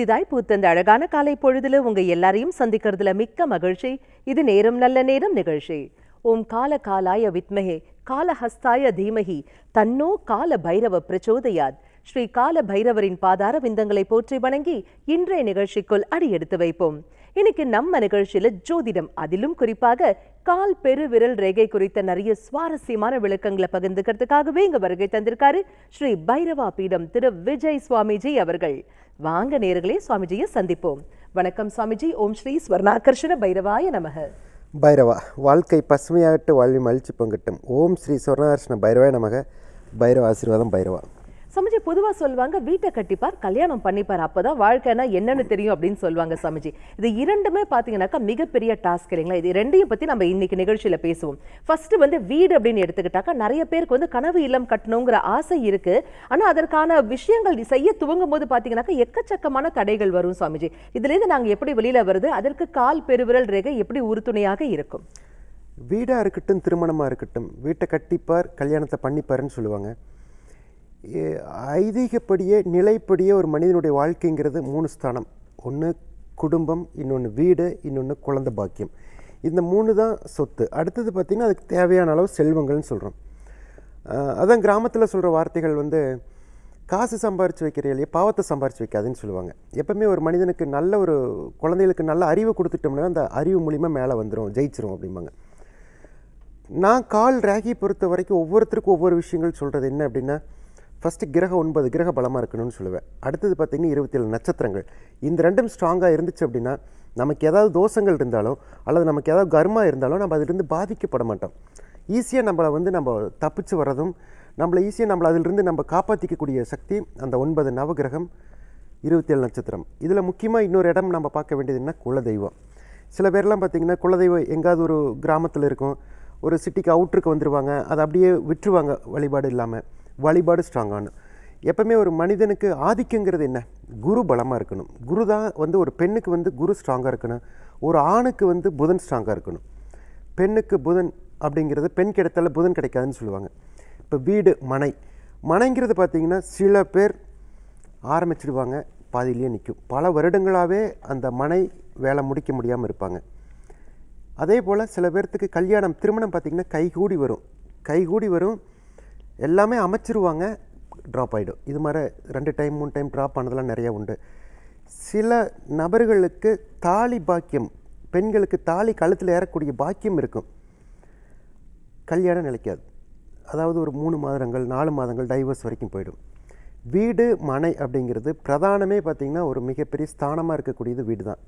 புதிதாய் பூத்தந்த அழகான காலை பொழுதுல உங்க எல்லாரையும் சந்திக்கிறதுல மிக்க மகிழ்ச்சி இது நேரம் நல்ல நேரம் நிகழ்ச்சி ஓம் கால காலாய வித்மஹே காலஹஸ்தாய தீமஹி தன்னோ கால பைரவ பிரச்சோதயாத் ஸ்ரீ கால பைரவரின் பாதார விந்தங்களை போற்றி வணங்கி இன்றைய நிகழ்ச்சிக்குள் அடி எடுத்து வைப்போம் இன்னைக்கு நம்ம நிகழ்ச்சியில ஜோதிடம் அதிலும் குறிப்பாக கால் பெரு விரல் ரேகை குறித்த நிறைய சுவாரஸ்யமான விளக்கங்களை பகிர்ந்துக்கிறதுக்காகவே இங்க வருகை தந்திருக்காரு ஸ்ரீ பைரவா பீடம் திரு விஜய் சுவாமிஜி அவர்கள் வாங்க நேர்களே சுவாமிஜியை சந்திப்போம் வணக்கம் சுவாமிஜி ஓம் ஸ்ரீ ஸ்வர்ணாகர்ஷண பைரவாய நமக பைரவா வாழ்க்கை பசுமையாகட்டு வாழ்வி மகிழ்ச்சி பங்கட்டும் ஓம் ஸ்ரீ சொர்ணார்ஷ்ண பைரவாய நமக பைரவ ஆசீர்வாதம் பைரவா சமஜி பொதுவா சொல்லுவாங்க வீட்டை கட்டிப்பார் கல்யாணம் பண்ணிப்பார் அப்பதான் வாழ்க்கைனா என்னன்னு தெரியும் அப்படின்னு சொல்லுவாங்க சமஜி இது இரண்டுமே பாத்தீங்கன்னாக்கா மிகப்பெரிய டாஸ்க் இல்லைங்களா இது ரெண்டையும் பத்தி நம்ம இன்னைக்கு நிகழ்ச்சியில பேசுவோம் ஃபர்ஸ்ட் வந்து வீடு அப்படின்னு எடுத்துக்கிட்டாக்கா நிறைய பேருக்கு வந்து கனவு இல்லம் கட்டணுங்கிற ஆசை இருக்கு ஆனா அதற்கான விஷயங்கள் செய்ய துவங்கும் போது பாத்தீங்கன்னாக்கா எக்கச்சக்கமான தடைகள் வரும் சுவாமிஜி இதுல இருந்து நாங்க எப்படி வெளியில வருது அதற்கு கால் பெருவிரல் ரேகை எப்படி உறுதுணையாக இருக்கும் வீடாக இருக்கட்டும் திருமணமாக இருக்கட்டும் வீட்டை கட்டிப்பார் கல்யாணத்தை பண்ணிப்பாருன்னு சொல்லுவாங்க ஏ- ஐதீகப்படியே நிலைப்படியே ஒரு மனிதனுடைய வாழ்க்கைங்கிறது மூணு ஸ்தானம் ஒன்று குடும்பம் இன்னொன்று வீடு இன்னொன்று குழந்தை பாக்கியம் இந்த மூணு தான் சொத்து அடுத்தது பார்த்திங்கன்னா அதுக்கு தேவையான அளவு செல்வங்கள்னு சொல்கிறோம் அதான் கிராமத்தில் சொல்கிற வார்த்தைகள் வந்து காசு சம்பாரித்து வைக்கிற இல்லையா பாவத்தை சம்பாரித்து வைக்காதுன்னு சொல்லுவாங்க எப்பவுமே ஒரு மனிதனுக்கு நல்ல ஒரு குழந்தைகளுக்கு நல்ல அறிவை கொடுத்துட்டோம்னா அந்த அறிவு மூலிமா மேலே வந்துடும் ஜெயிச்சிரும் அப்படிம்பாங்க நான் கால் ராகியை பொறுத்த வரைக்கும் ஒவ்வொருத்தருக்கும் ஒவ்வொரு விஷயங்கள் சொல்கிறது என்ன அப்படின்னா ஃபஸ்ட்டு கிரக ஒன்பது கிரக பலமாக இருக்கணும்னு சொல்லுவேன் அடுத்தது பார்த்திங்கன்னா இருபத்தேழு நட்சத்திரங்கள் இந்த ரெண்டும் ஸ்ட்ராங்காக இருந்துச்சு அப்படின்னா நமக்கு ஏதாவது தோஷங்கள் இருந்தாலும் அல்லது நமக்கு ஏதாவது கர்மா இருந்தாலும் நம்ம அதிலிருந்து பாதிக்கப்பட மாட்டோம் ஈஸியாக நம்மளை வந்து நம்ம தப்பிச்சு வர்றதும் நம்மளை ஈஸியாக நம்மளை அதிலிருந்து நம்ம காப்பாற்றிக்கக்கூடிய சக்தி அந்த ஒன்பது நவகிரகம் இருபத்தேழு நட்சத்திரம் இதில் முக்கியமாக இன்னொரு இடம் நம்ம பார்க்க வேண்டியது என்ன குலதெய்வம் சில பேர்லாம் பார்த்தீங்கன்னா குலதெய்வம் எங்காவது ஒரு கிராமத்தில் இருக்கும் ஒரு சிட்டிக்கு அவுட்டருக்கு வந்துடுவாங்க அதை அப்படியே விட்டுருவாங்க வழிபாடு இல்லாமல் வழிபாடு ஸ்ட்ராங்கான எப்பவுமே ஒரு மனிதனுக்கு ஆதிக்கங்கிறது என்ன குரு பலமாக இருக்கணும் குரு தான் வந்து ஒரு பெண்ணுக்கு வந்து குரு ஸ்ட்ராங்காக இருக்கணும் ஒரு ஆணுக்கு வந்து புதன் ஸ்ட்ராங்காக இருக்கணும் பெண்ணுக்கு புதன் அப்படிங்கிறது பெண் கிடைத்தால புதன் கிடைக்காதுன்னு சொல்லுவாங்க இப்போ வீடு மனை மனைங்கிறது பார்த்தீங்கன்னா சில பேர் ஆரம்பிச்சிடுவாங்க பாதியிலேயே நிற்கும் பல வருடங்களாகவே அந்த மனை வேலை முடிக்க முடியாமல் இருப்பாங்க அதே போல் சில பேர்த்துக்கு கல்யாணம் திருமணம் பார்த்திங்கன்னா கைகூடி வரும் கைகூடி வரும் எல்லாமே அமைச்சிருவாங்க ட்ராப் ஆகிடும் இது மாதிரி ரெண்டு டைம் மூணு டைம் ட்ராப் ஆனதெல்லாம் நிறையா உண்டு சில நபர்களுக்கு தாலி பாக்கியம் பெண்களுக்கு தாலி கழுத்தில் ஏறக்கூடிய பாக்கியம் இருக்கும் கல்யாணம் நிலைக்காது அதாவது ஒரு மூணு மாதங்கள் நாலு மாதங்கள் டைவர்ஸ் வரைக்கும் போயிடும் வீடு மனை அப்படிங்கிறது பிரதானமே பார்த்திங்கன்னா ஒரு மிகப்பெரிய ஸ்தானமாக இருக்கக்கூடியது வீடு தான்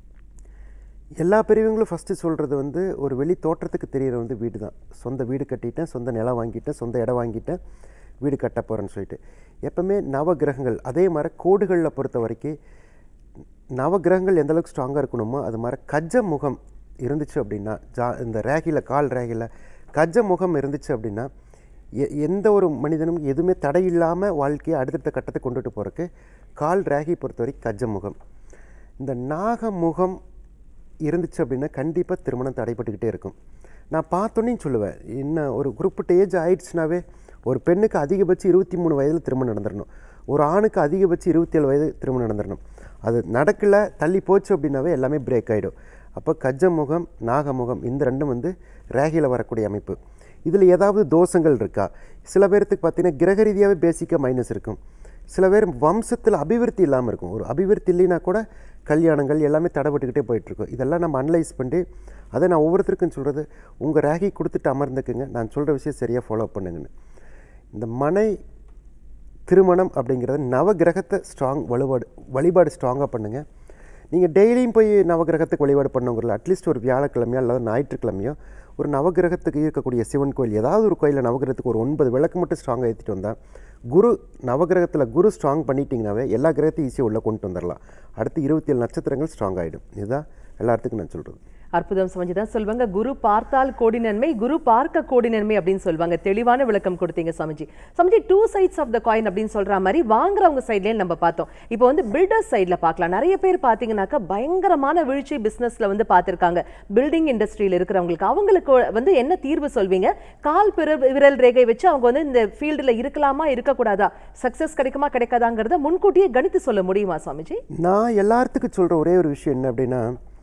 எல்லா பெரியவங்களும் ஃபஸ்ட்டு சொல்கிறது வந்து ஒரு வெளி தோற்றத்துக்கு தெரியிற வந்து வீடு தான் சொந்த வீடு கட்டிட்டேன் சொந்த நிலம் வாங்கிட்டேன் சொந்த இடம் வாங்கிட்டேன் வீடு கட்ட போகிறேன்னு சொல்லிட்டு எப்பவுமே நவகிரகங்கள் அதே மாதிரி கோடுகளில் பொறுத்த வரைக்கும் நவகிரகங்கள் எந்த அளவுக்கு ஸ்ட்ராங்காக இருக்கணுமோ அது மாதிரி கஜ முகம் இருந்துச்சு அப்படின்னா ஜா இந்த ரேகியில் கால் ரேகியில் கஜ முகம் இருந்துச்சு அப்படின்னா எ- எந்த ஒரு மனிதனும் எதுவுமே தடை இல்லாமல் வாழ்க்கையை அடுத்தடுத்த கட்டத்தை கொண்டுட்டு போகிறதுக்கு கால் ரேகை பொறுத்த வரைக்கும் கஜ முகம் இந்த நாக முகம் இருந்துச்சு அப்படின்னா கண்டிப்பாக திருமணம் தடைப்பட்டுக்கிட்டே இருக்கும் நான் பார்த்தோன்னே சொல்லுவேன் என்ன ஒரு குறிப்பிட்ட ஏஜ் ஆயிடுச்சுனாவே ஒரு பெண்ணுக்கு அதிகபட்சம் இருபத்தி மூணு வயதில் திருமணம் நடந்துடணும் ஒரு ஆணுக்கு அதிகபட்சம் இருபத்தேழு வயது திருமணம் நடந்துடணும் அது நடக்கலை தள்ளி போச்சு அப்படின்னாவே எல்லாமே பிரேக் ஆகிடும் அப்போ கஜமுகம் நாகமுகம் இந்த ரெண்டும் வந்து ரேகையில் வரக்கூடிய அமைப்பு இதில் ஏதாவது தோஷங்கள் இருக்கா சில பேர்த்துக்கு பார்த்தீங்கன்னா கிரக ரீதியாகவே பேசிக்காக மைனஸ் இருக்கும் சில பேர் வம்சத்தில் அபிவிருத்தி இல்லாமல் இருக்கும் ஒரு அபிவிருத்தி இல்லைன்னா கூட கல்யாணங்கள் எல்லாமே தடைப்பட்டுக்கிட்டே போயிட்டுருக்கும் இதெல்லாம் நம்ம அனலைஸ் பண்ணி அதை நான் ஒவ்வொருத்தருக்கும் சொல்கிறது உங்கள் ரேகை கொடுத்துட்டு அமர்ந்துக்குங்க நான் சொல்கிற விஷயம் சரியாக ஃபாலோ பண்ணுங்கன்னு இந்த மனை திருமணம் அப்படிங்கிறது நவகிரகத்தை ஸ்ட்ராங் வழிபாடு வழிபாடு ஸ்ட்ராங்காக பண்ணுங்கள் நீங்கள் டெய்லியும் போய் நவகிரகத்துக்கு வழிபாடு பண்ணுங்கிறல அட்லீஸ்ட் ஒரு வியாழக்கிழமையோ அல்லது ஞாயிற்றுக்கிழமையோ ஒரு நவகிரகத்துக்கு இருக்கக்கூடிய சிவன் கோயில் ஏதாவது ஒரு கோயிலில் நவகிரகத்துக்கு ஒரு ஒன்பது விளக்கு மட்டும் ஸ்ட்ராங்காக ஏற்றிட்டு வந்தால் குரு நவகிரகத்தில் குரு ஸ்ட்ராங் பண்ணிட்டீங்கனாவே எல்லா கிரகத்தையும் ஈஸியாக உள்ளே கொண்டு வந்துடலாம் அடுத்து இருபத்தி ஏழு நட்சத்திரங்கள் ஸ்ட்ராங் ஆகிடும் இதுதான் எல்லாத்துக்கும் நான் சொல்கிறது அற்புதம் சமஞ்சி தான் சொல்லுவாங்க குரு பார்த்தால் கோடி நன்மை குரு பார்க்க கோடி நன்மை அப்படின்னு சொல்லுவாங்க தெளிவான விளக்கம் கொடுத்தீங்க சமஞ்சி சமஞ்சி two sides of the coin அப்படின்னு சொல்ற மாதிரி வாங்குறவங்க சைட்லயே நம்ம பார்த்தோம் இப்போ வந்து பில்டர்ஸ் சைட்ல பார்க்கலாம் நிறைய பேர் பார்த்தீங்கன்னாக்கா பயங்கரமான வீழ்ச்சி பிசினஸ்ல வந்து பார்த்திருக்காங்க பில்டிங் இண்டஸ்ட்ரியில இருக்கிறவங்களுக்கு அவங்களுக்கு வந்து என்ன தீர்வு சொல்வீங்க கால் பிற விரல் ரேகை வச்சு அவங்க வந்து இந்த ஃபீல்டுல இருக்கலாமா இருக்கக்கூடாதா சக்சஸ் கிடைக்குமா கிடைக்காதாங்கிறத முன்கூட்டியே கணித்து சொல்ல முடியுமா சுவாமிஜி நான் எல்லாத்துக்கும் சொல்கிற ஒரே ஒரு விஷயம் என்ன அப்படின்னா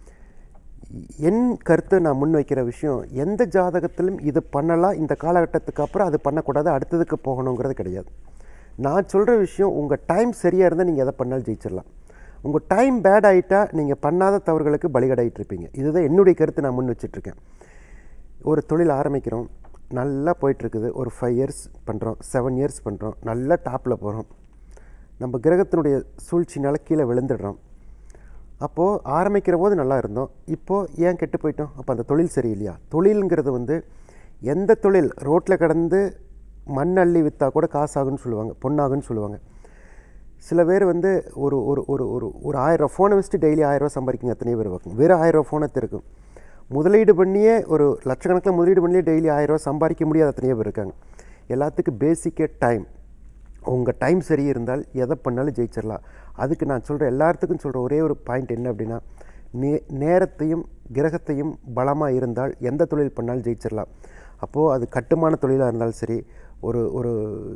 என் கருத்தை நான் முன் வைக்கிற விஷயம் எந்த ஜாதகத்திலும் இது பண்ணலாம் இந்த காலகட்டத்துக்கு அப்புறம் அது பண்ணக்கூடாது அடுத்ததுக்கு போகணுங்கிறது கிடையாது நான் சொல்கிற விஷயம் உங்கள் டைம் சரியாக இருந்தால் நீங்கள் எதை பண்ணாலும் ஜெயிச்சிடலாம் உங்கள் டைம் பேட் ஆகிட்டா நீங்கள் பண்ணாத தவறுகளுக்கு பலிகடாயிட்டு இருப்பீங்க இதுதான் என்னுடைய கருத்தை நான் முன் வச்சிட்ருக்கேன் ஒரு தொழில் ஆரம்பிக்கிறோம் நல்லா போயிட்டுருக்குது ஒரு ஃபைவ் இயர்ஸ் பண்ணுறோம் செவன் இயர்ஸ் பண்ணுறோம் நல்லா டாப்பில் போகிறோம் நம்ம கிரகத்தினுடைய சூழ்ச்சினால் கீழே விழுந்துடுறோம் அப்போது ஆரம்பிக்கிற போது நல்லா இருந்தோம் இப்போது ஏன் கெட்டு போயிட்டோம் அப்போ அந்த தொழில் சரியில்லையா தொழிலுங்கிறது வந்து எந்த தொழில் ரோட்டில் கடந்து மண் அள்ளி விற்றா கூட காசாகுன்னு சொல்லுவாங்க பொண்ணாகுன்னு சொல்லுவாங்க சில பேர் வந்து ஒரு ஒரு ஒரு ஒரு ஒரு ஆயிரம் ஃபோனை வச்சுட்டு டெய்லி ஆயிரரூவா சம்பாதிக்குங்க எத்தனை பேர் வைக்கும் வெறும் ஆயிரரூவா ஃபோனை இருக்கும் முதலீடு பண்ணியே ஒரு லட்சக்கணக்கில் முதலீடு பண்ணியே டெய்லி ஆயிரரூவா சம்பாதிக்க முடியாத எத்தனையோ பேர் இருக்காங்க எல்லாத்துக்கும் பேசிக்கே டைம் உங்கள் டைம் சரி இருந்தால் எதை பண்ணாலும் ஜெயிச்சிடலாம் அதுக்கு நான் சொல்கிற எல்லாத்துக்கும் சொல்கிற ஒரே ஒரு பாயிண்ட் என்ன அப்படின்னா நே நேரத்தையும் கிரகத்தையும் பலமாக இருந்தால் எந்த தொழில் பண்ணாலும் ஜெயிச்சிடலாம் அப்போது அது கட்டுமான தொழிலாக இருந்தாலும் சரி ஒரு ஒரு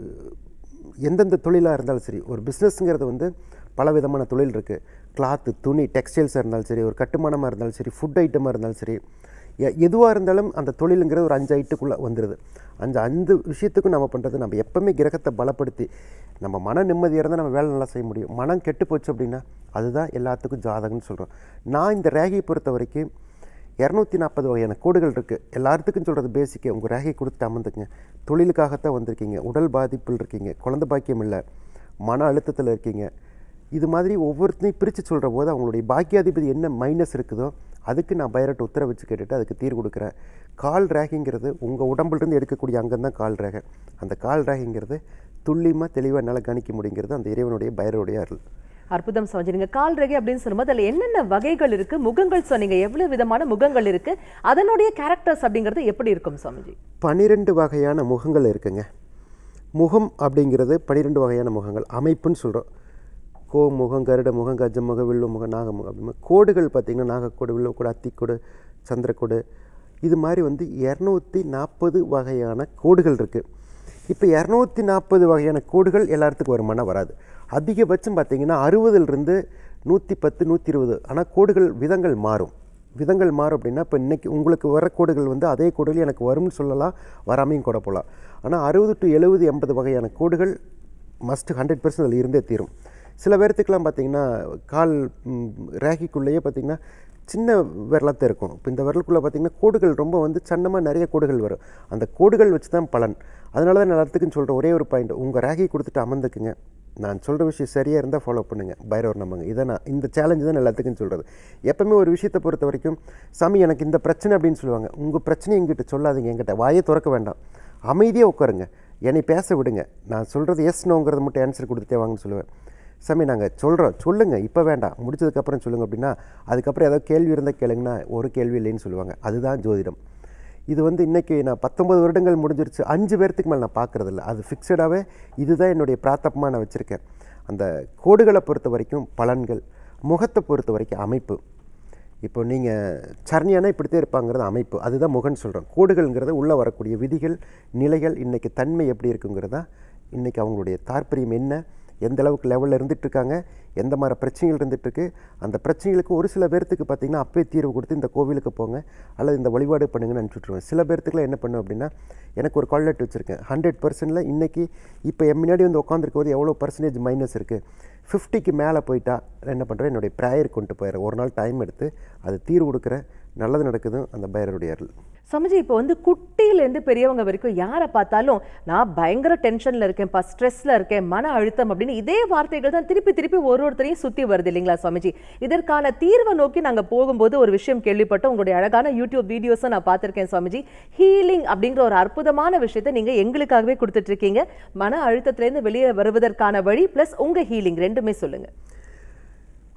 எந்தெந்த தொழிலாக இருந்தாலும் சரி ஒரு பிஸ்னஸ்ங்கிறது வந்து பல விதமான தொழில் இருக்குது கிளாத்து துணி டெக்ஸ்டைல்ஸாக இருந்தாலும் சரி ஒரு கட்டுமானமாக இருந்தாலும் சரி ஃபுட் ஐட்டமாக இருந்தாலும் சரி எ- எதுவாக இருந்தாலும் அந்த தொழிலுங்கிறது ஒரு அஞ்சு ஐட்டுக்குள்ளே வந்துடுது அந்த அஞ்சு விஷயத்துக்கும் நம்ம பண்ணுறது நம்ம எப்பவுமே கிரகத்தை பலப்படுத்தி நம்ம மன நிம்மதியாக இருந்தால் நம்ம வேலை நல்லா செய்ய முடியும் மனம் கெட்டு போச்சு அப்படின்னா அதுதான் எல்லாத்துக்கும் ஜாதகம்னு சொல்கிறோம் நான் இந்த ரேகையை பொறுத்த வரைக்கும் இரநூத்தி நாற்பது வகையான கோடுகள் இருக்குது எல்லாத்துக்கும் சொல்கிறது பேசிக்கே உங்கள் ரேகை கொடுத்துட்டு அமர்ந்துக்குங்க தொழிலுக்காகத்தான் வந்திருக்கீங்க உடல் பாதிப்பில் இருக்கீங்க குழந்தை பாக்கியம் இல்லை மன அழுத்தத்தில் இருக்கீங்க இது மாதிரி ஒவ்வொருத்தையும் பிரித்து சொல்கிற போது அவங்களுடைய பாக்கியாதிபதி என்ன மைனஸ் இருக்குதோ அதுக்கு நான் பைரட் உத்தரவு வச்சு கேட்டுட்டு அதுக்கு தீர்வு கொடுக்குறேன் கால் ரேகைங்கிறது உங்கள் உடம்புலேருந்து எடுக்கக்கூடிய அங்கம் தான் கால் ரேகை அந்த கால் ரேகைங்கிறது துல்லியமாக தெளிவாக என்னால் கணிக்க முடியுங்கிறது அந்த இறைவனுடைய பைரவருடைய அருள் அற்புதம் சமஞ்சிருங்க கால் ரேகை அப்படின்னு சொல்லும்போது அதுல என்னென்ன வகைகள் இருக்கு முகங்கள் சொன்னீங்க எவ்வளவு விதமான முகங்கள் இருக்கு அதனுடைய கேரக்டர்ஸ் அப்படிங்கிறது எப்படி இருக்கும் சுவாமிஜி பனிரெண்டு வகையான முகங்கள் இருக்குங்க முகம் அப்படிங்கிறது பன்னிரெண்டு வகையான முகங்கள் அமைப்புன்னு சொல்கிறோம் கோ முகம் கருட முகம் கஜ முகம் வில்லு முகம் நாகமுகம் அப்படி கோடுகள் பார்த்திங்கன்னா நாகக்கோடு வில்லுக்கோடு அத்திக்கோடு சந்திரக்கோடு இது மாதிரி வந்து இரநூத்தி நாற்பது வகையான கோடுகள் இருக்குது இப்போ இரநூத்தி நாற்பது வகையான கோடுகள் எல்லாத்துக்கும் வருமானா வராது அதிகபட்சம் பார்த்தீங்கன்னா அறுபதுலேருந்து நூற்றி பத்து நூற்றி இருபது ஆனால் கோடுகள் விதங்கள் மாறும் விதங்கள் மாறும் அப்படின்னா இப்போ இன்றைக்கி உங்களுக்கு வர கோடுகள் வந்து அதே கோடுகள் எனக்கு வரும்னு சொல்லலாம் வராமையும் கூட போகலாம் ஆனால் அறுபது டு எழுபது எண்பது வகையான கோடுகள் மஸ்ட் ஹண்ட்ரட் பர்சன்ட் அதில் இருந்தே தீரும் சில பேர்த்துக்கெலாம் பார்த்தீங்கன்னா கால் ம், ரேகைக்குள்ளேயே பார்த்தீங்கன்னா சின்ன விரலத்தை இருக்கும் இப்போ இந்த விரலுக்குள்ளே பார்த்தீங்கன்னா கோடுகள் ரொம்ப வந்து சன்னமாக நிறைய கோடுகள் வரும் அந்த கோடுகள் வச்சு தான் பலன் அதனால தான் நான் எல்லாத்துக்கும் சொல்கிற ஒரே ஒரு பாயிண்ட் உங்கள் ரேகையை கொடுத்துட்டு அமர்ந்துக்குங்க நான் சொல்கிற விஷயம் சரியாக இருந்தால் ஃபாலோ பண்ணுங்கள் பைரவர் நம்புங்க இதை நான் இந்த சேலஞ்சு தான் நான் எல்லாத்துக்கும் சொல்கிறது எப்பவுமே ஒரு விஷயத்தை பொறுத்த வரைக்கும் சாமி எனக்கு இந்த பிரச்சனை அப்படின்னு சொல்லுவாங்க உங்கள் பிரச்சனை எங்கிட்ட சொல்லாதீங்க என்கிட்ட வாயை திறக்க வேண்டாம் அமைதியாக உட்காருங்க என்னை பேச விடுங்க நான் சொல்கிறது எஸ் நோங்கிறது மட்டும் ஆன்சர் கொடுத்துட்டே வாங்கன்னு சொல்லுவேன் சாமி நாங்கள் சொல்கிறோம் சொல்லுங்கள் இப்போ வேண்டாம் முடிச்சதுக்கப்புறம் சொல்லுங்கள் அப்படின்னா அதுக்கப்புறம் ஏதாவது கேள்வி இருந்தால் கேளுங்கன்னா ஒரு கேள்வி இல்லைன்னு சொல்லுவாங்க அதுதான் ஜோதிடம் இது வந்து இன்றைக்கி நான் பத்தொம்பது வருடங்கள் முடிஞ்சிருச்சு அஞ்சு பேர்த்துக்கு மேலே நான் பார்க்குறதில்ல அது ஃபிக்ஸடாகவே இதுதான் என்னுடைய பிராத்தப்பமாக நான் வச்சுருக்கேன் அந்த கோடுகளை பொறுத்த வரைக்கும் பலன்கள் முகத்தை பொறுத்த வரைக்கும் அமைப்பு இப்போ நீங்கள் சரணியானா இப்படித்தான் இருப்பாங்கிறது அமைப்பு அதுதான் முகன்னு சொல்கிறோம் கோடுகள்ங்கிறது உள்ளே வரக்கூடிய விதிகள் நிலைகள் இன்றைக்கி தன்மை எப்படி இருக்குங்கிறது தான் இன்றைக்கி அவங்களுடைய தாற்பயம் என்ன எந்த அளவுக்கு லெவலில் இருந்துட்டு இருக்காங்க எந்த மாதிரி பிரச்சனைகள் இருந்துகிட்ருக்கு அந்த பிரச்சனைகளுக்கு ஒரு சில பேர்த்துக்கு பார்த்தீங்கன்னா அப்பே தீர்வு கொடுத்து இந்த கோவிலுக்கு போங்க அல்லது இந்த வழிபாடு பண்ணுங்கன்னு அனுப்பிச்சுட்ருவேன் சில பேர்த்துக்குலாம் என்ன பண்ணும் அப்படின்னா எனக்கு ஒரு கால்லெட் வச்சுருக்கேன் ஹண்ட்ரட் பர்சன்டில் இன்றைக்கி இப்போ என் முன்னாடி வந்து உட்காந்துருக்க போது எவ்வளோ பர்சன்டேஜ் மைனஸ் இருக்குது ஃபிஃப்டிக்கு மேலே போயிட்டா நான் என்ன பண்ணுறேன் என்னுடைய ப்ரேயர் கொண்டு போயிடுறேன் ஒரு நாள் டைம் எடுத்து அது தீர்வு கொடுக்குறேன் நல்லது நடக்குது அந்த பைரருடைய அருள் சமஜி இப்போ வந்து குட்டியிலேருந்து பெரியவங்க வரைக்கும் யாரை பார்த்தாலும் நான் பயங்கர டென்ஷனில் இருக்கேன்ப்பா ஸ்ட்ரெஸ்ல இருக்கேன் மன அழுத்தம் அப்படின்னு இதே வார்த்தைகள் தான் திருப்பி திருப்பி ஒரு ஒருத்தரையும் சுற்றி வருது இல்லைங்களா சுவாமிஜி இதற்கான தீர்வை நோக்கி நாங்கள் போகும்போது ஒரு விஷயம் கேள்விப்பட்டோம் உங்களுடைய அழகான யூடியூப் வீடியோஸை நான் பார்த்துருக்கேன் சுவாமிஜி ஹீலிங் அப்படிங்கிற ஒரு அற்புதமான விஷயத்தை நீங்கள் எங்களுக்காகவே கொடுத்துட்டு இருக்கீங்க மன அழுத்தத்திலேருந்து வெளியே வருவதற்கான வழி ப்ளஸ் உங்கள் ஹீலிங் ரெண்டுமே சொல்லுங்க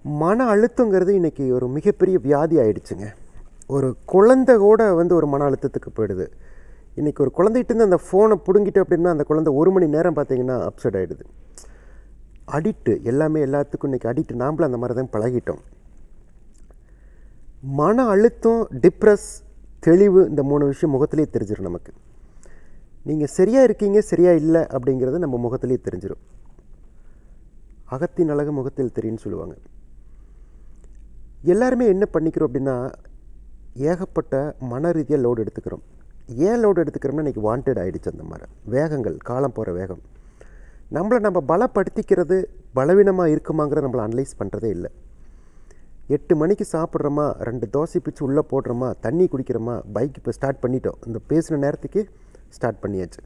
மன அழுத்தங்கிறது இன்றைக்கி ஒரு மிகப்பெரிய வியாதி ஆயிடுச்சுங்க ஒரு குழந்தை கூட வந்து ஒரு மன அழுத்தத்துக்கு போயிடுது இன்றைக்கி ஒரு குழந்தைகிட்டேருந்து அந்த ஃபோனை பிடுங்கிட்டு அப்படின்னா அந்த குழந்தை ஒரு மணி நேரம் பார்த்தீங்கன்னா அப்செட் ஆகிடுது அடிக்ட்டு எல்லாமே எல்லாத்துக்கும் இன்றைக்கி அடிக்ட் நாமளும் அந்த மாதிரி தான் பழகிட்டோம் மன அழுத்தம் டிப்ரெஸ் தெளிவு இந்த மூணு விஷயம் முகத்திலே தெரிஞ்சிடும் நமக்கு நீங்கள் சரியாக இருக்கீங்க சரியாக இல்லை அப்படிங்கிறது நம்ம முகத்திலே தெரிஞ்சிடும் அகத்தின் அழகு முகத்தில் தெரியும்னு சொல்லுவாங்க எல்லாருமே என்ன பண்ணிக்கிறோம் அப்படின்னா ஏகப்பட்ட மன ரீதியாக லோடு எடுத்துக்கிறோம் ஏன் லோடு எடுத்துக்கிறோம்னா இன்றைக்கி வாண்டட் ஆகிடுச்சு அந்த மாதிரி வேகங்கள் காலம் போகிற வேகம் நம்மளை நம்ம பலப்படுத்திக்கிறது பலவீனமாக இருக்குமாங்கிற நம்மளை அனலைஸ் பண்ணுறதே இல்லை எட்டு மணிக்கு சாப்பிட்றோமா ரெண்டு தோசை பிச்சு உள்ளே போடுறோமா தண்ணி குடிக்கிறோமா பைக் இப்போ ஸ்டார்ட் பண்ணிட்டோம் இந்த பேசின நேரத்துக்கு ஸ்டார்ட் பண்ணியாச்சு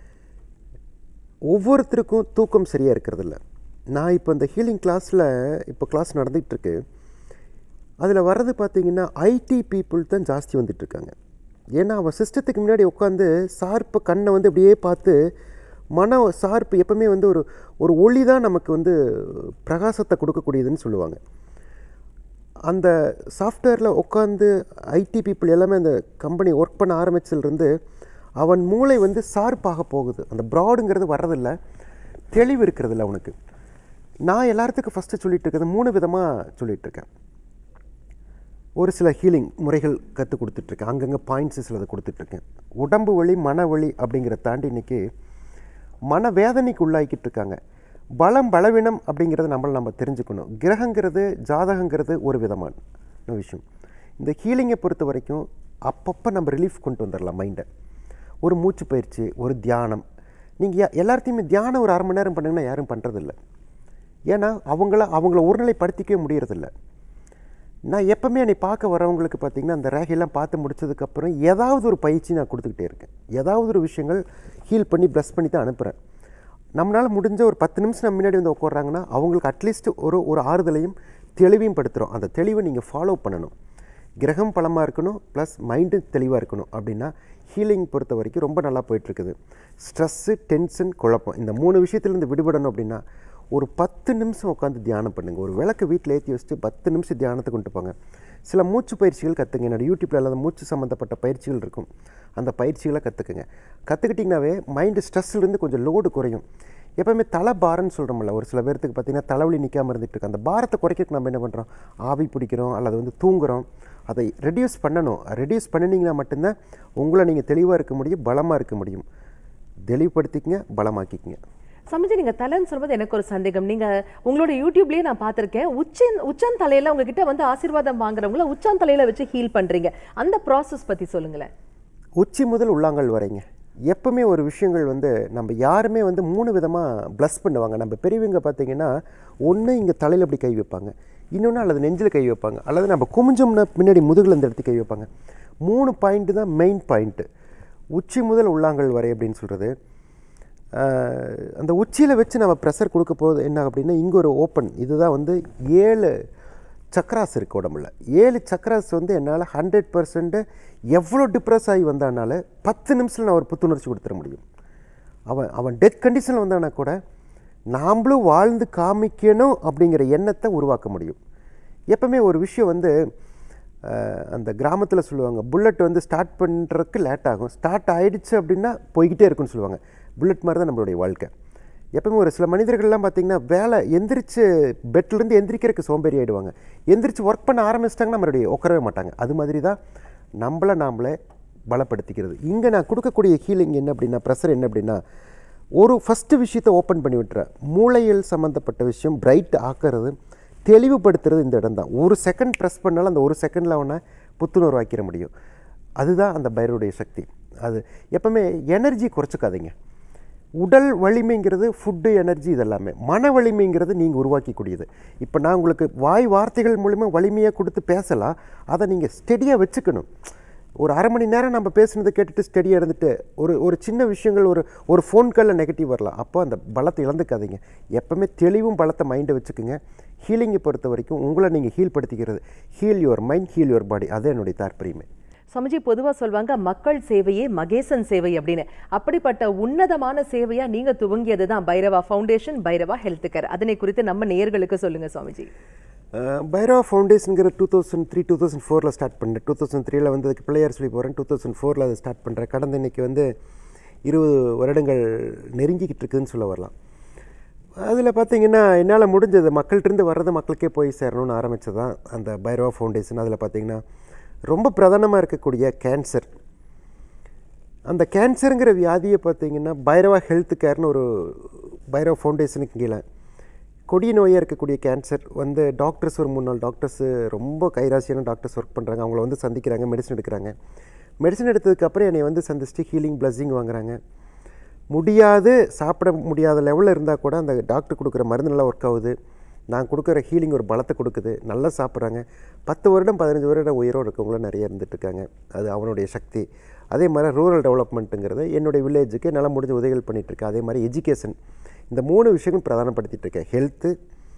ஒவ்வொருத்தருக்கும் தூக்கம் சரியாக இருக்கிறதில்ல நான் இப்போ இந்த ஹீலிங் கிளாஸில் இப்போ கிளாஸ் நடந்துகிட்டு இருக்கு அதில் வர்றது பார்த்தீங்கன்னா ஐடி பீப்புள் தான் ஜாஸ்தி வந்துட்டுருக்காங்க ஏன்னா அவன் சிஸ்டத்துக்கு முன்னாடி உட்காந்து சார்ப்பு கண்ணை வந்து அப்படியே பார்த்து மன சார்பு எப்பவுமே வந்து ஒரு ஒரு ஒளி தான் நமக்கு வந்து பிரகாசத்தை கொடுக்கக்கூடியதுன்னு சொல்லுவாங்க அந்த சாஃப்ட்வேரில் உட்காந்து ஐடி பீப்புள் எல்லாமே அந்த கம்பெனி ஒர்க் பண்ண ஆரம்பிச்சதுலேருந்து அவன் மூளை வந்து ஷார்ப்பாக போகுது அந்த ப்ராடுங்கிறது வர்றதில்ல தெளிவு இருக்கிறதில்ல அவனுக்கு நான் எல்லாத்துக்கும் ஃபஸ்ட்டு சொல்லிட்டு இருக்கிறது மூணு விதமாக சொல்லிட்டு இருக்கேன் ஒரு சில ஹீலிங் முறைகள் கற்றுக் கொடுத்துட்ருக்கேன் அங்கங்கே பாயிண்ட்ஸு சிலதை கொடுத்துட்ருக்கேன் உடம்பு வலி மன வலி அப்படிங்கிறத தாண்டி இன்றைக்கி மன வேதனைக்கு உள்ளாக்கிட்டு இருக்காங்க பலம் பலவீனம் அப்படிங்கிறத நம்மள நம்ம தெரிஞ்சுக்கணும் கிரகங்கிறது ஜாதகங்கிறது ஒரு விதமான விஷயம் இந்த ஹீலிங்கை பொறுத்த வரைக்கும் அப்பப்போ நம்ம ரிலீஃப் கொண்டு வந்துடலாம் மைண்டை ஒரு மூச்சு பயிற்சி ஒரு தியானம் நீங்கள் எல்லாத்தையுமே தியானம் ஒரு அரை மணி நேரம் பண்ணிங்கன்னா யாரும் பண்ணுறதில்ல ஏன்னா அவங்கள அவங்கள ஒருநிலைப்படுத்திக்கவே முடியறதில்ல நான் எப்போவுமே என்னை பார்க்க வரவங்களுக்கு பார்த்தீங்கன்னா அந்த ரேகையெல்லாம் பார்த்து முடிச்சதுக்கப்புறம் ஏதாவது ஒரு பயிற்சி நான் கொடுத்துக்கிட்டே இருக்கேன் ஏதாவது ஒரு விஷயங்கள் ஹீல் பண்ணி ப்ளஸ் பண்ணி தான் அனுப்புகிறேன் நம்மளால் முடிஞ்ச ஒரு பத்து நிமிஷம் நம்ம முன்னாடி வந்து உட்காடுறாங்கன்னா அவங்களுக்கு அட்லீஸ்ட் ஒரு ஒரு ஆறுதலையும் தெளிவையும் படுத்துகிறோம் அந்த தெளிவை நீங்கள் ஃபாலோ பண்ணணும் கிரகம் பலமாக இருக்கணும் ப்ளஸ் மைண்டு தெளிவாக இருக்கணும் அப்படின்னா ஹீலிங் பொறுத்த வரைக்கும் ரொம்ப நல்லா போயிட்டுருக்குது ஸ்ட்ரெஸ்ஸு டென்ஷன் குழப்பம் இந்த மூணு விஷயத்துலேருந்து விடுபடணும் அப்படின்னா ஒரு பத்து நிமிஷம் உட்காந்து தியானம் பண்ணுங்கள் ஒரு விளக்கு வீட்டில் ஏற்றி வச்சுட்டு பத்து நிமிஷம் தியானத்தை கொண்டு போங்க சில மூச்சு பயிற்சிகள் கற்றுங்க என்னோட யூடியூப்பில் இல்லாத மூச்சு சம்மந்தப்பட்ட பயிற்சிகள் இருக்கும் அந்த பயிற்சிகளை கற்றுக்குங்க கற்றுக்கிட்டிங்கனாவே மைண்டு ஸ்ட்ரெஸ்லேருந்து கொஞ்சம் லோடு குறையும் எப்போவுமே தலை பாரம்னு சொல்கிறோம்ல ஒரு சில பேர்த்துக்கு பார்த்திங்கன்னா தலைவலி நிற்காமல் இருந்துட்டு இருக்கு அந்த பாரத்தை குறைக்கிறதுக்கு நம்ம என்ன பண்ணுறோம் ஆவி பிடிக்கிறோம் அல்லது வந்து தூங்குறோம் அதை ரெடியூஸ் பண்ணணும் ரெடியூஸ் பண்ணினீங்கன்னா மட்டும்தான் உங்களை நீங்கள் தெளிவாக இருக்க முடியும் பலமாக இருக்க முடியும் தெளிவுபடுத்திக்கங்க பலமாக்கிக்கங்க சமஜி நீங்க தலைன்னு சொல்லும்போது எனக்கு ஒரு சந்தேகம் நீங்க உங்களோட யூடியூப்லயே நான் பார்த்திருக்கேன் உச்சன் உச்சன் தலையில உங்ககிட்ட வந்து ஆசீர்வாதம் வாங்குறவங்கள உச்சான் தலையில வச்சு ஹீல் பண்றீங்க அந்த ப்ராசஸ் பத்தி சொல்லுங்களேன் உச்சி முதல் உள்ளாங்கல் வரைங்க எப்பவுமே ஒரு விஷயங்கள் வந்து நம்ம யாருமே வந்து மூணு விதமாக ப்ளஸ் பண்ணுவாங்க நம்ம பெரியவங்க பார்த்தீங்கன்னா ஒன்று இங்கே தலையில் அப்படி கை வைப்பாங்க இன்னொன்று அல்லது நெஞ்சில் கை வைப்பாங்க அல்லது நம்ம குமிஞ்சோம்னா பின்னாடி முதுகில் இந்த இடத்துக்கு கை வைப்பாங்க மூணு பாயிண்ட்டு தான் மெயின் பாயிண்ட்டு உச்சி முதல் உள்ளாங்கல் வரை அப்படின்னு சொல்கிறது அந்த உச்சியில் வச்சு நம்ம ப்ரெஷர் கொடுக்க போகுது என்ன அப்படின்னா இங்கே ஒரு ஓப்பன் இதுதான் வந்து ஏழு சக்ராஸ் இருக்குது உடம்புல ஏழு சக்ராஸ் வந்து என்னால் ஹண்ட்ரட் பர்சன்ட்டு எவ்வளோ டிப்ரெஸ் ஆகி வந்தானால பத்து நிமிஷத்தில் நான் ஒரு புத்துணர்ச்சி கொடுத்துட முடியும் அவன் அவன் டெத் கண்டிஷனில் வந்தானா கூட நாம்ளும் வாழ்ந்து காமிக்கணும் அப்படிங்கிற எண்ணத்தை உருவாக்க முடியும் எப்பவுமே ஒரு விஷயம் வந்து அந்த கிராமத்தில் சொல்லுவாங்க புல்லட் வந்து ஸ்டார்ட் பண்ணுறதுக்கு லேட் ஆகும் ஸ்டார்ட் ஆகிடுச்சு அப்படின்னா போய்கிட்டே இருக்குன்னு சொல்லுவாங்க புல்லட் மாதிரி தான் நம்மளுடைய வாழ்க்கை எப்பவுமே ஒரு சில மனிதர்கள்லாம் பார்த்திங்கன்னா வேலை எந்திரிச்சு பெட்லேருந்து எந்திரிக்கிறதுக்கு சோம்பேறி ஆகிடுவாங்க எந்திரிச்சு ஒர்க் பண்ண ஆரம்பிச்சிட்டாங்கன்னா மறுபடியும் உட்காரவே மாட்டாங்க அது மாதிரி தான் நம்மளை நாமளே பலப்படுத்திக்கிறது இங்கே நான் கொடுக்கக்கூடிய ஹீலிங் என்ன அப்படின்னா ப்ரெஷர் என்ன அப்படின்னா ஒரு ஃபஸ்ட்டு விஷயத்தை ஓப்பன் பண்ணி விட்டுறேன் மூளையில் சம்மந்தப்பட்ட விஷயம் பிரைட் ஆக்கிறது தெளிவுபடுத்துறது இந்த இடம் தான் ஒரு செகண்ட் ப்ரெஸ் பண்ணாலும் அந்த ஒரு செகண்டில் அவனை புத்துணர்வு ஆக்கிட முடியும் அதுதான் அந்த பைரனுடைய சக்தி அது எப்பவுமே எனர்ஜி குறைச்சிக்காதீங்க உடல் வலிமைங்கிறது ஃபுட்டு எனர்ஜி இதெல்லாமே மன வலிமைங்கிறது நீங்கள் உருவாக்கக்கூடியது இப்போ நான் உங்களுக்கு வாய் வார்த்தைகள் மூலிமா வலிமையாக கொடுத்து பேசலாம் அதை நீங்கள் ஸ்டெடியாக வச்சுக்கணும் ஒரு அரை மணி நேரம் நம்ம பேசுனதை கேட்டுட்டு ஸ்டெடியாக இருந்துட்டு ஒரு ஒரு சின்ன விஷயங்கள் ஒரு ஒரு ஃபோன் காலில் நெகட்டிவ் வரலாம் அப்போ அந்த பலத்தை இழந்துக்காதீங்க எப்போவுமே தெளிவும் பலத்தை மைண்டை வச்சுக்கோங்க ஹீலிங்கை பொறுத்த வரைக்கும் உங்களை நீங்கள் ஹீல் படுத்திக்கிறது heal your mind heal your body அது என்னுடைய தாற்பரியமே சமஜி பொதுவா சொல்வாங்க மக்கள் சேவையே மகேசன் சேவை அப்படின்னு அப்படிப்பட்ட உன்னதமான சேவையா நீங்க துவங்கியது தான் Bhairava foundation Bhairava health care அதனை குறித்து நம்ம நேயர்களுக்கு சொல்லுங்க சுவாமிஜி பைரவா ஃபவுண்டேஷனுங்கிற two thousand three two thousand ஃபோரில் ஸ்டார்ட் பண்ணேன் டூ தௌசண்ட் த்ரீல வந்து அதுக்கு பிள்ளையார் சொல்லி போகிறேன் டூ தௌசண்ட் ஃபோரில் அதை ஸ்டார்ட் பண்ணுறேன் கடந்த இன்னைக்கு வந்து இருபது வருடங்கள் நெருங்கிக்கிட்டு இருக்குதுன்னு சொல்ல வரலாம் அதில் பார்த்தீங்கன்னா என்னால் முடிஞ்சது மக்கள்கிட்டருந்து வர்றது மக்களுக்கே போய் சேரணும்னு ஆரம்பித்தது தான் அந்த பைரவா ஃபவுண்டேஷன் அதில் பார்த்தீங்கன்னா ரொம்ப பிரதானமாக இருக்கக்கூடிய கேன்சர் அந்த கேன்சருங்கிற வியாதியை பார்த்தீங்கன்னா பைரவா ஹெல்த் கேர்னு ஒரு பைரவா ஃபவுண்டேஷனுக்கு கீழே கொடிய நோயாக இருக்கக்கூடிய கேன்சர் வந்து டாக்டர்ஸ் ஒரு மூணு நாள் டாக்டர்ஸு ரொம்ப கைராசியான டாக்டர்ஸ் ஒர்க் பண்ணுறாங்க அவங்கள வந்து சந்திக்கிறாங்க மெடிசன் எடுக்கிறாங்க மெடிசன் எடுத்ததுக்கப்புறம் என்னை வந்து சந்திச்சுட்டு ஹீலிங் பிளஸ்ஸிங் வாங்குறாங்க முடியாது சாப்பிட முடியாத லெவலில் இருந்தால் கூட அந்த டாக்டர் கொடுக்குற மருந்து நல்லா ஒர்க் ஆகுது நான் கொடுக்குற ஹீலிங் ஒரு பலத்தை கொடுக்குது நல்லா சாப்பிட்றாங்க பத்து வருடம் பதினஞ்சு வருடம் உயிரோடு இருக்கவங்களும் நிறைய இருந்துட்டு இருக்காங்க அது அவனுடைய சக்தி அதே மாதிரி ரூரல் டெவலப்மெண்ட்டுங்கிறது என்னுடைய வில்லேஜுக்கு என்னால் முடிஞ்ச உதவிகள் பண்ணிகிட்ருக்கேன் அதே மாதிரி எஜுகேஷன் இந்த மூணு விஷயங்களும் பிரதானப்படுத்திட்டு இருக்கேன் ஹெல்த்து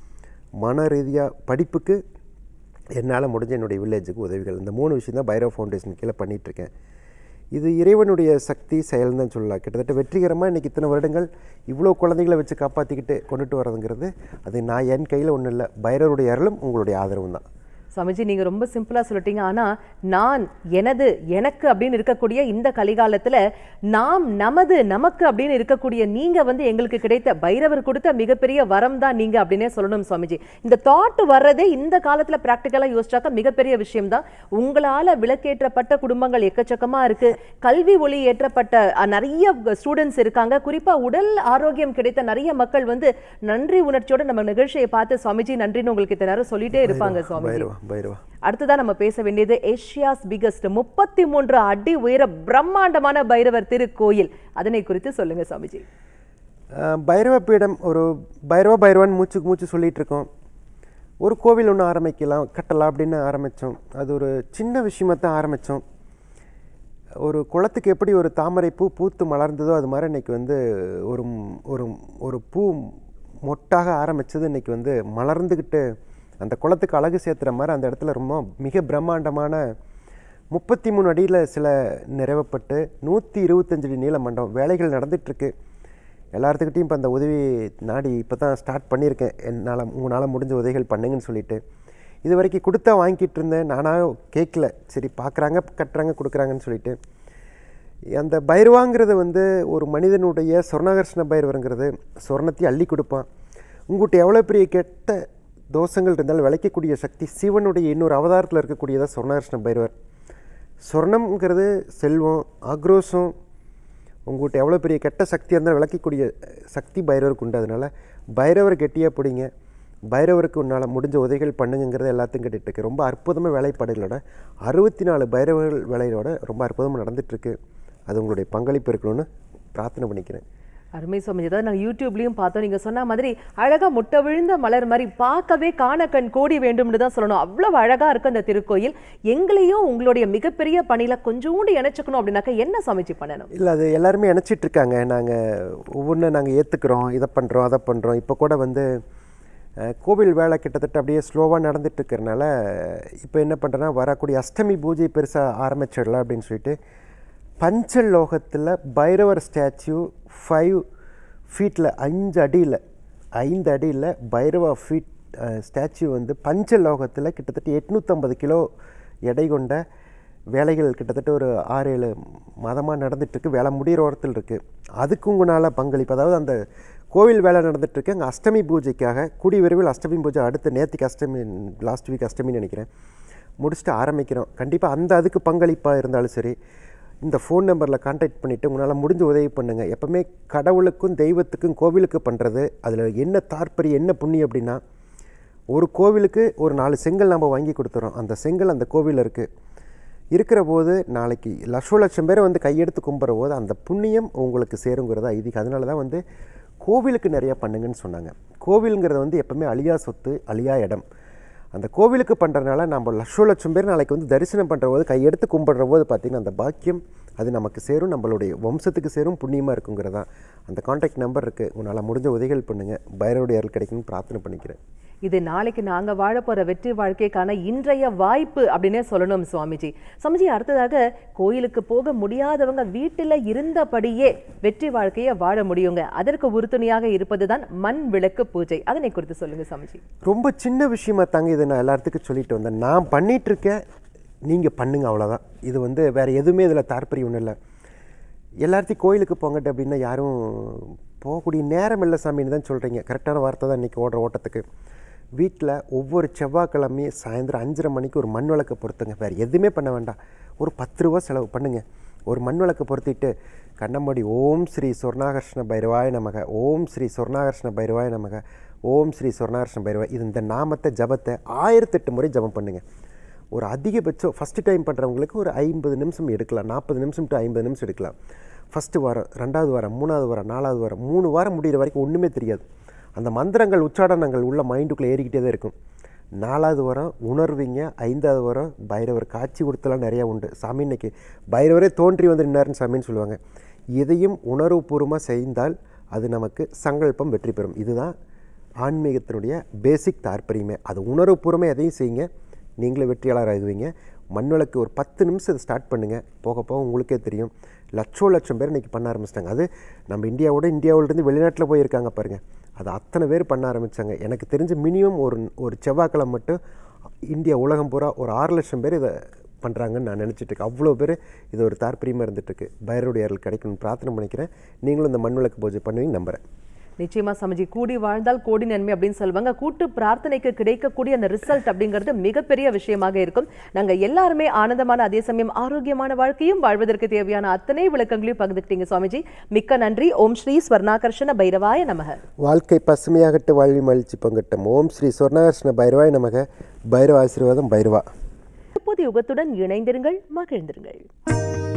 மன ரீதியாக படிப்புக்கு என்னால் முடிஞ்ச என்னுடைய வில்லேஜுக்கு உதவிகள் இந்த மூணு விஷயம் தான் பைரவ் ஃபவுண்டேஷன் கீழே பண்ணிகிட்ருக்கேன் இது இறைவனுடைய சக்தி செயல் தான் சொல்லலாம் கிட்டத்தட்ட வெற்றிகரமாக இன்றைக்கி இத்தனை வருடங்கள் இவ்வளோ குழந்தைகளை வச்சு காப்பாற்றிக்கிட்டு கொண்டுட்டு வரதுங்கிறது அது நான் என் கையில் ஒன்றும் இல்லை பைரவருடைய அருளும் உங்களுடைய ஆதரவும் தான் சுவாமிஜி நீங்க ரொம்ப சிம்பிளா சொல்லிட்டீங்க ஆனா நான் எனது எனக்கு அப்படின்னு இருக்கக்கூடிய இந்த கலிகாலத்துல நாம் நமது நமக்கு அப்படின்னு இருக்கக்கூடிய நீங்க வந்து எங்களுக்கு கிடைத்த பைரவர் கொடுத்த மிகப்பெரிய வரம் தான் நீங்க அப்படின்னே சொல்லணும் சுவாமிஜி இந்த தாட் வர்றதே இந்த காலத்துல பிராக்டிக்கலா யோசிச்சாக்க மிகப்பெரிய விஷயம் தான் உங்களால விளக்கேற்றப்பட்ட குடும்பங்கள் எக்கச்சக்கமா இருக்கு கல்வி ஒளி ஏற்றப்பட்ட அஹ், நிறைய ஸ்டூடெண்ட்ஸ் இருக்காங்க குறிப்பா உடல் ஆரோக்கியம் கிடைத்த நிறைய மக்கள் வந்து நன்றி உணர்ச்சியோட நம்ம நிகழ்ச்சியை பார்த்து சுவாமிஜி நன்றின்னு உங்களுக்கு இத்தனை நேரம் சொல்லிட்டே இருப்பாங்க சுவாமிஜி பைரவா பைரவா அடுத்ததா நம்ம பேச வேண்டியது ஏஷியாஸ் பிகஸ்ட் முப்பத்தி மூன்று அடி உயர பிரம்மாண்டமான பைரவர் திருக்கோயில் அதனை குறித்து சொல்லுங்க சுவாமிஜி அஹ், பைரவ பீடம் ஒரு பைரவ பைரவன் மூச்சுக்கு மூச்சு சொல்லிட்டு இருக்கோம் ஒரு கோவில் ஒன்று ஆரம்பிக்கலாம் கட்டலாம் அப்படின்னு ஆரம்பித்தோம் அது ஒரு சின்ன விஷயமா தான் ஆரம்பித்தோம் ஒரு குளத்துக்கு எப்படி ஒரு தாமரை பூ பூத்து மலர்ந்ததோ அது மாதிரி இன்னைக்கு வந்து ஒரு ம்- ஒரு ஒரு பூ மொட்டாக ஆரம்பித்தது இன்னைக்கு வந்து மலர்ந்துக்கிட்டு அந்த குளத்துக்கு அழகு சேர்த்துற மாதிரி அந்த இடத்துல ரொம்ப மிக பிரம்மாண்டமான முப்பத்தி மூணு அடியில் சில நிறைவப்பட்டு நூற்றி இருபத்தஞ்சு அடி நீள மண்டபம் வேலைகள் நடந்துகிட்ருக்கு எல்லாத்துக்கிட்டையும் இப்போ அந்த உதவி நாடி இப்போ தான் ஸ்டார்ட் பண்ணியிருக்கேன் என்னால் உங்களால் முடிஞ்ச உதவிகள் பண்ணுங்கன்னு சொல்லிட்டு இது வரைக்கும் கொடுத்தா வாங்கிட்டு இருந்தேன் நானாக கேட்கல சரி பார்க்குறாங்க கட்டுறாங்க கொடுக்குறாங்கன்னு சொல்லிட்டு அந்த பைரவாங்கிறது வந்து ஒரு மனிதனுடைய சொர்ணகர்ஷ்ண பைரவருங்கிறது சொர்ணத்தையும் அள்ளி கொடுப்பான் உங்கள்கிட்ட எவ்வளோ பெரிய கெட்ட தோஷங்கள் இருந்தாலும் விளைக்கக்கூடிய சக்தி சிவனுடைய இன்னொரு அவதாரத்தில் இருக்கக்கூடியதான் சொர்ணகர்ஷ்ண பைரவர் சொர்ணம்ங்கிறது செல்வம் ஆக்ரோஷம் உங்கள்கிட்ட எவ்வளோ பெரிய கெட்ட சக்தி இருந்தாலும் விளக்கக்கூடிய சக்தி பைரவருக்கு உண்டு அதனால் பைரவர் கெட்டியாக பிடிங்க பைரவருக்கு உன்னால் முடிஞ்ச உதவிகள் பண்ணுங்கிறத எல்லாத்தையும் கேட்டுட்டு இருக்கு ரொம்ப அற்புதமாக வேலைப்பாடுகளோட அறுபத்தி நாலு பைரவர்கள் வேலையோட ரொம்ப அற்புதமாக நடந்துட்டுருக்கு அது உங்களுடைய பங்களிப்பு இருக்கணும்னு பிரார்த்தனை பண்ணிக்கிறேன் அருமை சுவாமிஜி அதாவது நாங்கள் யூடியூப்லயும் பார்த்தோம் நீங்க சொன்ன மாதிரி அழகா முட்டை விழுந்த மலர் மாதிரி பார்க்கவே காண கண் கோடி வேண்டும்னு தான் சொல்லணும் அவ்வளவு அழகா இருக்கு அந்த திருக்கோயில் எங்களையும் உங்களுடைய மிகப்பெரிய பணியில கொஞ்சோண்டு இணைச்சுக்கணும் அப்படின்னாக்க என்ன சுவாமிஜி பண்ணணும் இல்லை அது எல்லாருமே நினச்சிட்டு இருக்காங்க நாங்கள் ஒவ்வொன்றும் நாங்கள் ஏற்றுக்கிறோம் இதை பண்ணுறோம் அதை பண்ணுறோம் இப்போ கூட வந்து அஹ், கோவில் வேலை கிட்டத்தட்ட அப்படியே ஸ்லோவாக நடந்துட்டு இருக்கிறனால இப்போ என்ன பண்ணுறேன்னா வரக்கூடிய அஷ்டமி பூஜை பெருசாக ஆரம்பிச்சிடலாம் அப்படின்னு சொல்லிட்டு பஞ்சலோகத்தில் பைரவர் ஸ்டாச்சு ஃபைவ் ஃபீட்டில் அஞ்சு அடியில் ஐந்து அடியில் பைரவா ஃபீட் ஸ்டாச்சு வந்து பஞ்சலோகத்தில் கிட்டத்தட்ட எட்நூற்றம்பது கிலோ எடை கொண்ட வேலைகள் கிட்டத்தட்ட ஒரு ஆறு ஏழு மாதமாக நடந்துட்டுருக்கு வேலை முடிகிற ஓரத்தில் இருக்குது அதுக்கு உங்களால் பங்களிப்பு அதாவது அந்த கோவில் வேலை நடந்துட்டுருக்கு அங்கே அஷ்டமி பூஜைக்காக கூடி விரைவில் அஷ்டமி பூஜை அடுத்த நேற்றுக்கு அஷ்டமி லாஸ்ட் வீக் அஷ்டமின்னு நினைக்கிறேன் முடிச்சுட்டு ஆரம்பிக்கிறோம் கண்டிப்பாக அந்த அதுக்கு பங்களிப்பாக இருந்தாலும் சரி இந்த ஃபோன் நம்பரில் கான்டாக்ட் பண்ணிவிட்டு உங்களால் முடிஞ்ச உதவி பண்ணுங்கள் எப்போவுமே கடவுளுக்கும் தெய்வத்துக்கும் கோவிலுக்கு பண்ணுறது அதில் என்ன தாற்பரியம் என்ன புண்ணியம் அப்படின்னா ஒரு கோவிலுக்கு ஒரு நாலு செங்கல் நம்ம வாங்கி கொடுத்துறோம் அந்த செங்கல் அந்த கோவிலில் இருக்குது இருக்கிற போது நாளைக்கு லட்ச லட்சம் பேரை வந்து கையெடுத்து கும்பிட்ற போது அந்த புண்ணியம் உங்களுக்கு சேருங்கிறதா ஐதீகம் அதனால தான் வந்து கோவிலுக்கு நிறையா பண்ணுங்கன்னு சொன்னாங்க கோவிலுங்கிறது வந்து எப்பவுமே அழியா சொத்து அழியா இடம் அந்த கோவிலுக்கு பண்ணுறதுனால நம்ம லட்ச லட்சம் பேர் நாளைக்கு வந்து தரிசனம் பண்ணுற போது கையெடுத்து கும்பிடுற போது பார்த்திங்கன்னா அந்த பாக்கியம் அது நமக்கு சேரும் நம்மளுடைய வம்சத்துக்கு சேரும் புண்ணியமாக இருக்குங்கிறதா அந்த காண்டாக்ட் நம்பர் இருக்குது உன்னால் முடிஞ்ச உதவிகள் பண்ணுங்கள் பைரவருடைய அருள் கிடைக்கும்னு பிரார்த்தனை பண்ணிக்கிறேன் இது நாளைக்கு நாங்க வாழ போற வெற்றி வாழ்க்கைக்கான இன்றைய வாய்ப்பு அப்படின்னே சொல்லணும் சுவாமிஜி சுவாமிஜி அடுத்ததாக கோயிலுக்கு போக முடியாதவங்க வீட்டில் இருந்தபடியே வெற்றி வாழ்க்கையை வாழ முடியுங்க அதற்கு உறுதுணையாக இருப்பதுதான் மண் விளக்கு பூஜை அதனை குறித்து சொல்லுங்க சுவாமிஜி ரொம்ப சின்ன விஷயமா தாங்க இதை நான் எல்லாத்துக்கும் சொல்லிட்டு வந்தேன் நான் பண்ணிட்டு இருக்கேன் நீங்கள் பண்ணுங்க அவ்வளோதான் இது வந்து வேறு எதுவுமே இதில் தாற்பயம் ஒன்றும் இல்லை எல்லாத்தையும் கோயிலுக்கு போங்கட்டு அப்படின்னா யாரும் போகக்கூடிய நேரம் இல்லை சாமின்னு தான் சொல்கிறீங்க கரெக்டான வார்த்தை தான் இன்றைக்கி ஓடுற ஓட்டத்துக்கு வீட்டில் ஒவ்வொரு செவ்வாய்க்கிழமையும் சாயந்தரம் அஞ்சரை மணிக்கு ஒரு மண் விளக்கை பொறுத்துங்க வேறு எதுவுமே பண்ண வேண்டாம் ஒரு பத்து ரூபா செலவு பண்ணுங்கள் ஒரு மண் விளக்கை பொருத்திட்டு கண்ணம்மாடி ஓம் ஸ்ரீ சொர்ணாகர்ஷ்ண பைரவாய நமக ஓம் ஸ்ரீ சொர்ணாகர்ஷ்ண பைரவாய நமக ஓம் ஸ்ரீ சொர்ணாகர்ஷ்ண பைரவாய் இது இந்த நாமத்தை ஜபத்தை ஆயிரத்தெட்டு முறை ஜபம் பண்ணுங்கள் ஒரு அதிகபட்சம் ஃபஸ்ட்டு டைம் பண்ணுறவங்களுக்கு ஒரு ஐம்பது நிமிஷம் எடுக்கலாம் நாற்பது நிமிஷம் டு ஐம்பது நிமிஷம் எடுக்கலாம் ஃபஸ்ட்டு வாரம் ரெண்டாவது வாரம் மூணாவது வாரம் நாலாவது வாரம் மூணு வாரம் முடிகிற வரைக்கும் ஒன்றுமே தெரியாது அந்த மந்திரங்கள் உச்சாடனங்கள் உள்ள மைண்டுக்குள்ளே ஏறிக்கிட்டே தான் இருக்கும் நாலாவது வாரம் உணர்வீங்க ஐந்தாவது வாரம் பைரவர் காட்சி கொடுத்தலாம் நிறையா உண்டு சாமி இன்னைக்கு பைரவரே தோன்றி வந்து நின்னாருன்னு சாமின்னு சொல்லுவாங்க இதையும் உணர்வுபூர்வமாக செய்தால் அது நமக்கு சங்கல்பம் வெற்றி பெறும் இதுதான் ஆன்மீகத்தினுடைய பேசிக் தாற்பயமே அது உணர்வுபூர்வமாக எதையும் செய்யுங்க நீங்களே வெற்றியாளர் ஆகுவீங்க மண்விளக்கு ஒரு பத்து நிமிஷம் இதை ஸ்டார்ட் பண்ணுங்கள் போக போக உங்களுக்கே தெரியும் லட்சோ லட்சம் பேர் இன்றைக்கி பண்ண ஆரம்பிச்சிட்டாங்க அது நம்ம இந்தியாவோட இந்தியாவிலேருந்து வெளிநாட்டில் போயிருக்காங்க பாருங்கள் அது அத்தனை பேர் பண்ண ஆரம்பித்தாங்க எனக்கு தெரிஞ்ச மினிமம் ஒரு ஒரு செவ்வாய்க்கிழமை மட்டும் இந்தியா உலகம் பூரா ஒரு ஆறு லட்சம் பேர் இதை பண்ணுறாங்கன்னு நான் நினச்சிட்டு இருக்கேன் அவ்வளோ பேர் இது ஒரு தாற்பயமாக இருந்துகிட்ருக்கு பைரருடைய அருள் கிடைக்கணும்னு பிரார்த்தனை பண்ணிக்கிறேன் நீங்களும் இந்த மண் விளக்கு பூஜை பண்ணுவீங்க நம்புகிறேன் நிச்சயமா சமஜி கூடி வாழ்ந்தால் கோடி நன்மை அப்படின்னு சொல்லுவாங்க கூட்டு பிரார்த்தனைக்கு கிடைக்கக்கூடிய அந்த ரிசல்ட் அப்படிங்கிறது மிகப்பெரிய விஷயமாக இருக்கும் நாங்க எல்லாருமே ஆனந்தமான அதே சமயம் ஆரோக்கியமான வாழ்க்கையும் வாழ்வதற்கு தேவையான அத்தனை விளக்கங்களையும் பகிர்ந்துக்கிட்டீங்க சுவாமிஜி மிக்க நன்றி ஓம் ஸ்ரீ ஸ்வர்ணாகர்ஷண பைரவாய நமக வாழ்க்கை பசுமையாகட்டு வாழ்வி மகிழ்ச்சி பங்கட்டும் ஓம் ஸ்ரீ சொர்ணகிருஷ்ண பைரவாய் நமக பைரவ ஆசீர்வாதம் பைரவா புது யுகத்துடன் இணைந்திருங்கள் மகிழ்ந்திருங்கள்